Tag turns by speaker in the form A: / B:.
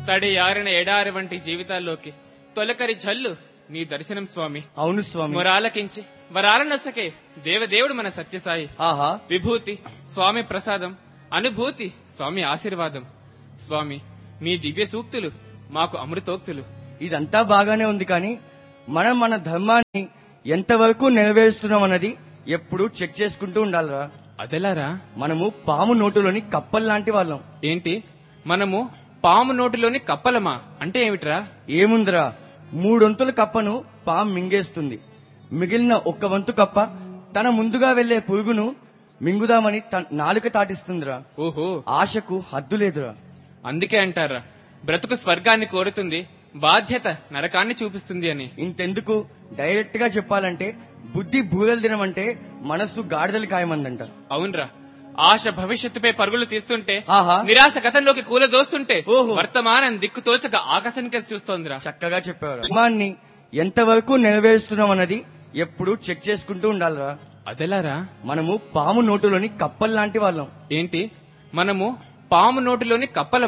A: తడి ఆరిన ఎడారి వంటి జీవితాల్లోకి తొలకరి జల్లు నీ దర్శనం స్వామి
B: అవును స్వామి
A: మొరాలకించి వరాలనొసకే దేవదేవుడు మన సత్యసాయి
B: ఆహా
A: విభూతి స్వామి ప్రసాదం అనుభూతి స్వామి ఆశీర్వాదం స్వామి మీ దివ్య సూక్తులు మాకు అమృతోక్తులు
B: ఇదంతా బాగానే ఉంది కానీ మనం మన ధర్మాన్ని ఎంతవరకు నెరవేరుస్తున్నాం అన్నది ఎప్పుడు చెక్ చేసుకుంటూ ఉండాలిరా
A: అదెలారా
B: మనము పాము నోటులోని కప్పల్ లాంటి వాళ్ళం
A: ఏంటి మనము పాము నోటిలోని కప్పలమా అంటే ఏమిట్రా
B: ఏముందిరా మూడొంతుల కప్పను పాము మింగేస్తుంది మిగిలిన ఒక్క వంతు కప్ప తన ముందుగా వెళ్లే పురుగును మింగుదామని తన నాలుక తాటిస్తుందిరా
A: ఓహో
B: ఆశకు హద్దు లేదురా
A: అందుకే అంటారా బ్రతుకు స్వర్గాన్ని కోరుతుంది బాధ్యత నరకాన్ని చూపిస్తుంది అని
B: ఇంతెందుకు డైరెక్ట్ గా చెప్పాలంటే బుద్ధి బూరలు తినమంటే మనస్సు గాడిదలు ఖాయమందంట
A: అవునరా ఆశ భవిష్యత్తుపై పరుగులు తీస్తుంటే
B: ఆహా
A: నిరాశ గతంలోకి కూలదోస్తుంటే
B: ఓహో.
A: వర్తమానం దిక్కు తోచక ఆకాశానికి చూస్తోందిరా
B: చక్కగా చెప్పారు ధర్మాన్ని ఎంతవరకు నెరవేరుస్తున్నాం అన్నది ఎప్పుడు చెక్ చేసుకుంటూ ఉండాలిరా
A: అదెలారా
B: మనము పాము నోటులోని కప్పల్ లాంటి వాళ్ళం
A: ఏంటి మనము పాము నోటిలోని కప్పల